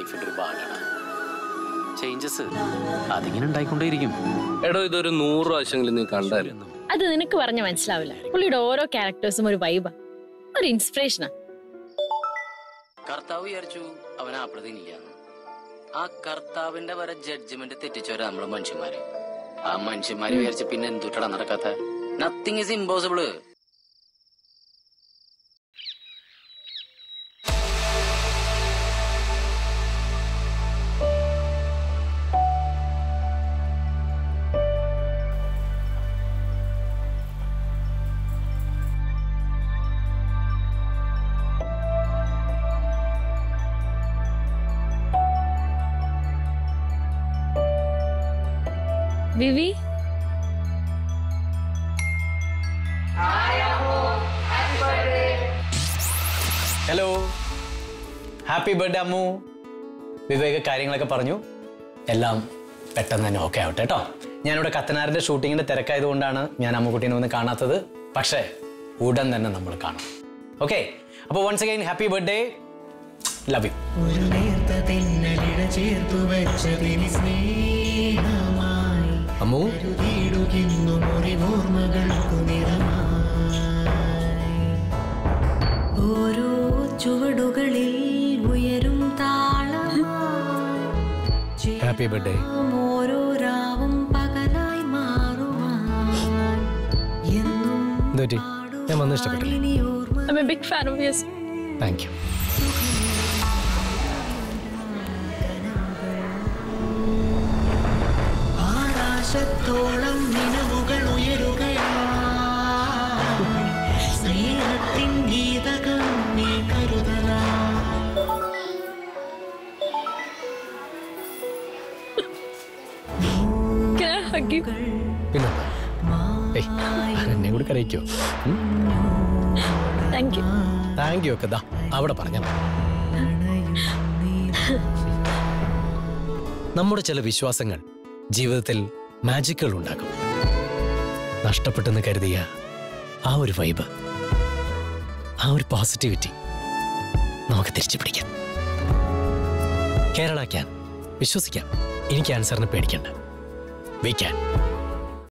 ലൈഫിന്റെ ഒരു ഭാഗമാണ് ചേഞ്ചസ് അതിങ്ങനെ ഉണ്ടായിക്കൊണ്ടേയിരിക്കും എടോ ഇതൊരു നൂറ് പ്രാവശ്യമെങ്കിലും നീ കണ്ടായിരുന്നു അത് നിനക്ക് പറഞ്ഞ മനസ്സിലാവില്ല പുള്ളിയുടെ ഓരോ ക്യാരക്ടേഴ്സും ഒരു വൈബാ ഒരു ഇൻസ്പിറേഷനാ കർത്താവ് വിചാരിച്ചു അവൻ ആ പ്രതിനില്ല ആ കർത്താവിന്റെ വരെ ജഡ്ജ്മെന്റ് തെറ്റിച്ചവരാ നമ്മള് മനുഷ്യന്മാര് ആ മനുഷ്യന്മാര് വിചാരിച്ച പിന്നെ എന്തുട്ടടാ നടക്കാത്ത നത്തിങ് ഇസ് ഇമ്പോസിബിള് വിവി ഹലോ ഹാപ്പി ബർത്ത്ഡേ അമ്മു വിവേക കാര്യങ്ങളൊക്കെ പറഞ്ഞു എല്ലാം പെട്ടെന്ന് തന്നെ ഓക്കെ ആവട്ടെ കേട്ടോ ഞാനിവിടെ കത്തനാറിന്റെ ഷൂട്ടിങ്ങിന്റെ തിരക്കായതുകൊണ്ടാണ് ഞാൻ അമ്മുക്കുട്ടീനെ ഒന്ന് കാണാത്തത് പക്ഷേ ഉടൻ തന്നെ നമ്മൾ കാണും ഓക്കെ അപ്പോൾ once again happy birthday love you ഒരു നേർത്ത തെന്നലിട ചേർത്തു വെച്ചതിനി സ്നേഹമായി അമ്മു കരുതിയിടുകിന്നു മുറിവോർമ്മകൾക്കു നിറമായി ഓരോ ചുവടുകളിൽ ഉയരും താളമായി ഹാപ്പി ബർത്ത്ഡേ ഓരോ രാവും പകലായി മാറുവാൻ എന്നും എന്തുപറ്റി ഞാൻ വന്ന് ഇഷ്ടപ്പെട്ടില്ല ഇനി ഓർമ്മ I a big fan of yes thank you ആകാശത്തോളം നിലവുകൾ ഉയരുകയായി സ്നേഹത്തിൻ ഗീതകം നീ കരുതലാ Can I hug you? പിന്നെ ഏയ് എന്നെ കൂടി കരയിക്കോ Thank you. താങ്ക് യു ഒക്കെ ദാ അവിടെ പറഞ്ഞാൽ നമ്മുടെ ചില വിശ്വാസങ്ങൾ ജീവിതത്തിൽ മാജിക്കുകൾ ഉണ്ടാക്കും നഷ്ടപ്പെട്ടെന്ന് കരുതിയ ആ ഒരു വൈബ് ആ ഒരു പോസിറ്റിവിറ്റി നമുക്ക് തിരിച്ചു പിടിക്കാം കേരള ക്യാൻ വിശ്വസിക്കാം ഇനി ക്യാൻസറിനെ പേടിക്കണ്ട വി ക്യാൻ